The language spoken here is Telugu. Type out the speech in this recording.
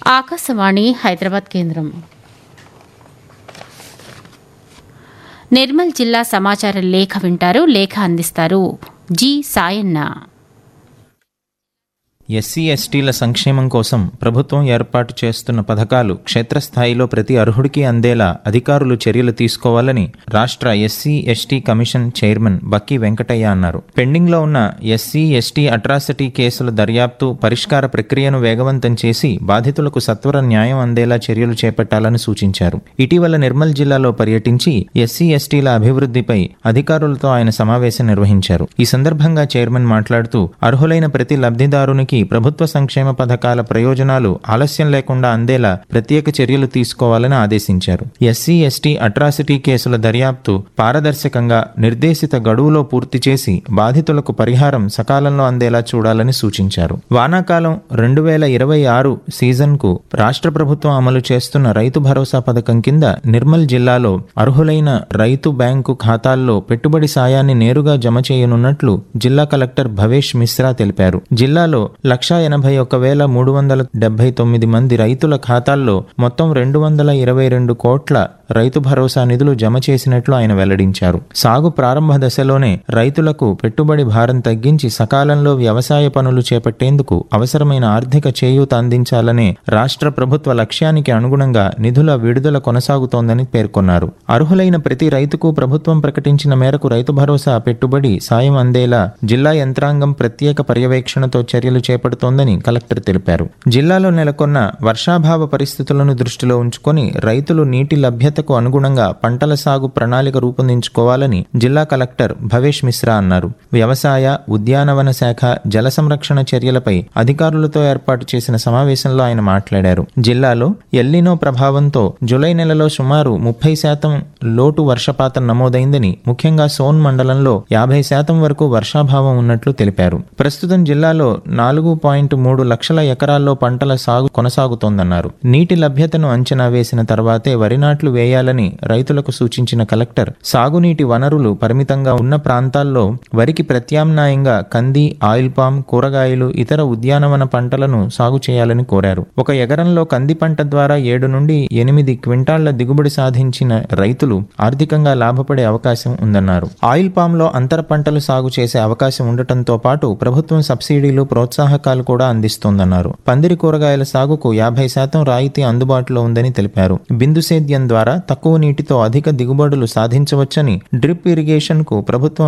ఆకాశవాణి హైదరాబాద్ కేంద్రం నిర్మల్ జిల్లా సమాచార లేఖ వింటారు లేఖ అందిస్తారు జి సాయన్న ఎస్సీ ఎస్టీల సంక్షేమం కోసం ప్రభుత్వం ఏర్పాటు చేస్తున్న పథకాలు క్షేత్రస్థాయిలో ప్రతి అర్హుడికి అందేలా అధికారులు చర్యలు తీసుకోవాలని రాష్ట్ర SC ST commission chairman Bakki Venkataiah అన్నారు పెండింగ్లో ఉన్న ఎస్సీ ఎస్టీ అట్రాసిటీ కేసుల దర్యాప్తు పరిష్కార ప్రక్రియను వేగవంతం చేసి బాధితులకు సత్వర న్యాయం అందేలా చర్యలు చేపట్టాలని సూచించారు ఇటీవల నిర్మల్ జిల్లాలో పర్యటించి ఎస్సీ ఎస్టీల అభివృద్ధిపై అధికారులతో ఆయన సమావేశం నిర్వహించారు ఈ సందర్భంగా చైర్మన్ మాట్లాడుతూ అర్హులైన ప్రతి లబ్ధిదారునికి ప్రభుత్వ సంక్షేమ పథకాల ప్రయోజనాలు ఆలస్యం లేకుండా అందేలా ప్రత్యేక చర్యలు తీసుకోవాలని ఆదేశించారు ఎస్సీ ఎస్టీ అట్రాసిటీ కేసుల దర్యాప్తు పారదర్శకంగా నిర్దేశిత గడువులో పూర్తి చేసి బాధితులకు పరిహారం సకాలంలో అందేలా చూడాలని సూచించారు వానాకాలం రెండు వేల ఇరవై ఆరు సీజన్కు రాష్ట్ర ప్రభుత్వం అమలు చేస్తున్న రైతు భరోసా పథకం కింద నిర్మల్ జిల్లాలో అర్హులైన రైతు బ్యాంకు ఖాతాల్లో పెట్టుబడి సాయాన్ని నేరుగా జమ చేయనున్నట్లు జిల్లా కలెక్టర్ భవేష్ మిశ్రా తెలిపారు జిల్లాలో లక్షా ఎనభై ఒక్క వేల మూడు వందల డెబ్బై తొమ్మిది మంది రైతుల ఖాతాల్లో మొత్తం రెండు వందల ఇరవై రెండు కోట్ల రైతు భరోసా నిధులు జమ చేసినట్లు ఆయన వెల్లడించారు సాగు ప్రారంభ దశలోనే రైతులకు పెట్టుబడి భారం తగ్గించి సకాలంలో వ్యవసాయ పనులు చేపట్టేందుకు అవసరమైన ఆర్థిక చేయూత అందించాలనే రాష్ట్ర ప్రభుత్వ లక్ష్యానికి అనుగుణంగా నిధుల విడుదల కొనసాగుతోందని పేర్కొన్నారు అర్హులైన ప్రతి రైతుకు ప్రభుత్వం ప్రకటించిన మేరకు రైతు భరోసా పెట్టుబడి సాయం అందేలా జిల్లా యంత్రాంగం ప్రత్యేక పర్యవేక్షణతో చర్యలు చేపడుతోందని కలెక్టర్ తెలిపారు జిల్లాలో నెలకొన్న వర్షాభావ పరిస్థితులను దృష్టిలో ఉంచుకొని రైతులు నీటి లభ్యతకు అనుగుణంగా పంటల సాగు ప్రణాళిక రూపొందించుకోవాలని జిల్లా కలెక్టర్ భవేష్ మిశ్రా అన్నారు వ్యవసాయ ఉద్యానవన శాఖ జల సంరక్షణ చర్యలపై అధికారులతో ఏర్పాటు చేసిన సమావేశంలో ఆయన మాట్లాడారు జిల్లాలో ఎల్లినో ప్రభావంతో జులై నెలలో సుమారు ముప్పై శాతం లోటు వర్షపాతం నమోదైందని ముఖ్యంగా సోన్ మండలంలో యాభై శాతం వరకు వర్షాభావం ఉన్నట్లు తెలిపారు ప్రస్తుతం జిల్లాలో నాలుగు పాయింట్ మూడు లక్షల ఎకరాల్లో పంటల సాగు కొనసాగుతోందన్నారు నీటి లభ్యతను అంచనా వేసిన తర్వాతే వరి నాట్లు వేయాలని రైతులకు సూచించిన కలెక్టర్ సాగునీటి వనరులు పరిమితంగా ఉన్న ప్రాంతాల్లో వరికి ప్రత్యామ్నాయంగా కంది ఆయిల్ పామ్ కూరగాయలు ఇతర ఉద్యానవన పంటలను సాగు చేయాలని కోరారు ఒక ఎకరంలో కంది పంట ద్వారా ఏడు నుండి ఎనిమిది క్వింటాళ్ల దిగుబడి సాధించిన రైతులు ఆర్థికంగా లాభపడే అవకాశం ఉందన్నారు ఆయిల్ పామ్ లో అంతర పంటలు సాగు చేసే అవకాశం ఉండటంతో పాటు ప్రభుత్వం సబ్సిడీలు ప్రోత్సాహకాలు కూడా అందిస్తోందన్నారు పందిరి కూరగాయల సాగుకు యాభై శాతం రాయితీ అందుబాటులో ఉందని తెలిపారు బిందు సేద్యం ద్వారా తక్కువ నీటితో అధిక దిగుబడులు సాధించవచ్చని డ్రిప్ ఇరిగేషన్ కు ప్రభుత్వం